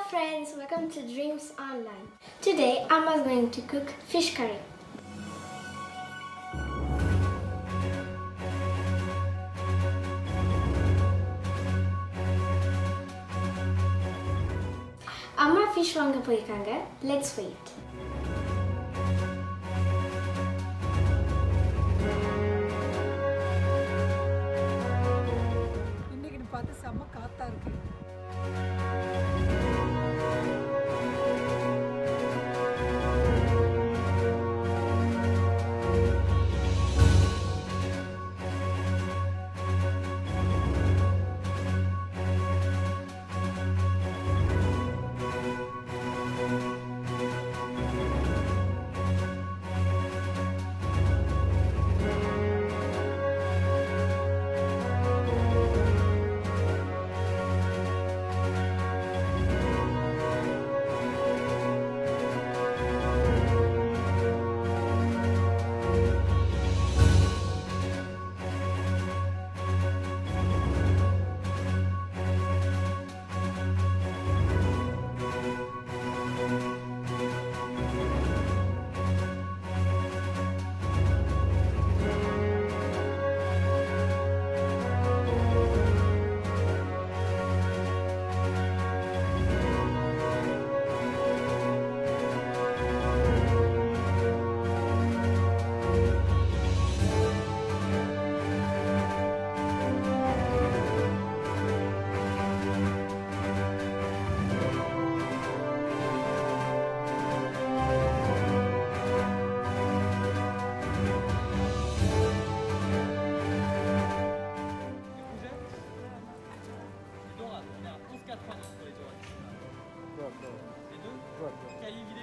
friends, welcome to Dreams Online. Today Amma is going to cook fish curry. அம்மா fish வாங்க போயிருக்காங்க let's wait இன்னைக்கு பார்த்து செம்ம காத்தா இருக்கு Les dorades, on est à 11,90 pour les dorades. Les deux Cahier vidé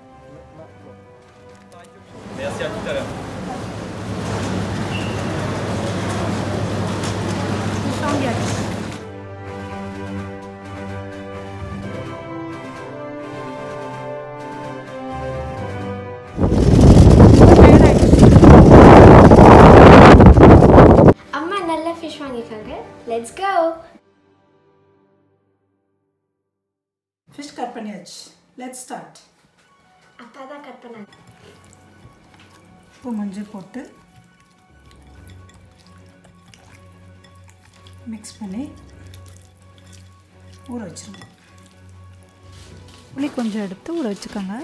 Pareil que le mien. Merci, à tout à l'heure. அம்மா நல்ல ஃபிஷ் வாங்கியிருக்காங்க லெட்ஸ் கோ ஃபிஷ் கட் பண்ணியாச்சு லெட் ஸ்டார்ட் அப்பா தான் கட் பண்ணாங்க உப்பு மஞ்சள் போட்டு மிக்ஸ் பண்ணி ஊற வச்சிருங்க புளி கொஞ்சம் எடுத்து ஊற வச்சுக்கோங்க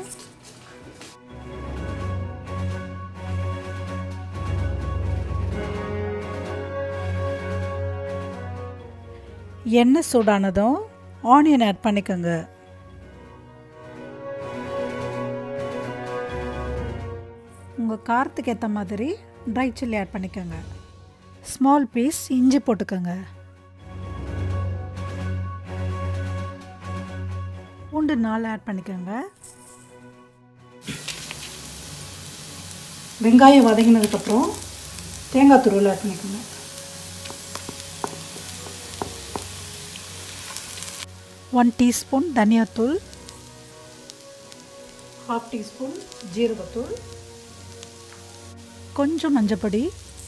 எண்ணெய் சூடானதும் ஆனியன் ஆட் பண்ணிக்கோங்க உங்கள் காரத்துக்கு ஏற்ற மாதிரி ட்ரை சில்லி ஆட் பண்ணிக்கோங்க ஸ்மால் பீஸ் இஞ்சி போட்டுக்கோங்க பூண்டு நாலு ஆட் பண்ணிக்கோங்க வெங்காயம் வதங்கினதுக்கப்புறம் தேங்காய் துருவல் ஆட் பண்ணிக்கோங்க ஒன் டீஸ்பூன் தனியாத்தூள் ஹாஃப் டீஸ்பூன் ஜீரகத்தூள் கொஞ்சம் மஞ்சப்பொடி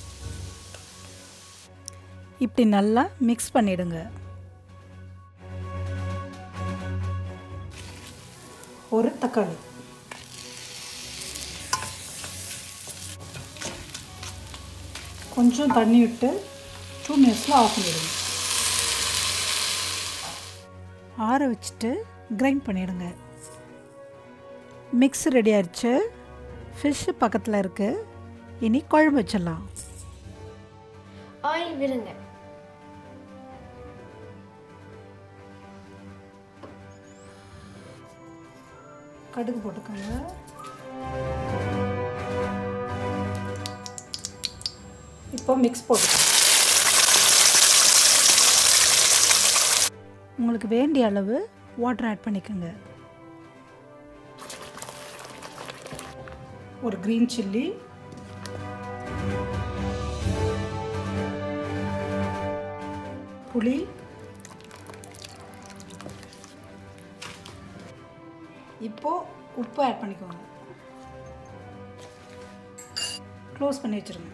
இப்படி நல்லா மிக்ஸ் பண்ணிடுங்க ஒரு தக்காளி கொஞ்சம் தண்ணி விட்டு டூ மினிட்ஸில் ஆஃப் பண்ணிடுங்க ஆற வச்சுட்டு கிரைண்ட் பண்ணிடுங்க மிக்ஸ் ரெடி ஆயிடுச்சு ஃபிஷ்ஷு பக்கத்தில் இருக்குது இனி குழம்பு வச்சிடலாம் ஆயில் விடுங்க கடுகு போட்டுக்கோங்க இப்போ மிக்ஸ் போட்டு உங்களுக்கு வேண்டிய அளவு வாட்டர் ஆட் பண்ணிக்கோங்க ஒரு க்ரீன் சில்லி புளி இப்போ உப்பு ஆட் பண்ணிக்கோங்க க்ளோஸ் பண்ணி வச்சிருங்க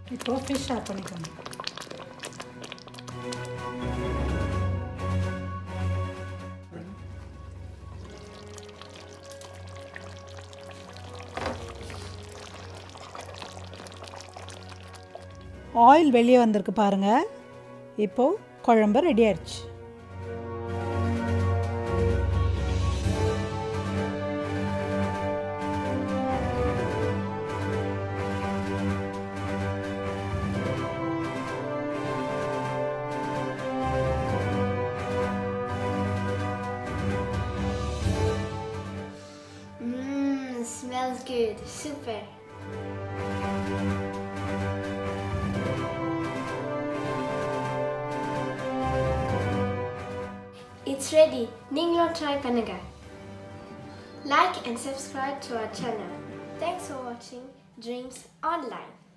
இப்போ ஃபிஷ் ஆட் பண்ணிக்கோங்க ஆயில் வெளியே வந்திருக்கு பாருங்க இப்போ குழம்பு ரெடி ஆயிடுச்சு Mmm, smells good. Super. It's ready. நீங்களும் try பண்ணுங்க. Like and subscribe to our channel. Thanks for watching Dreams Online.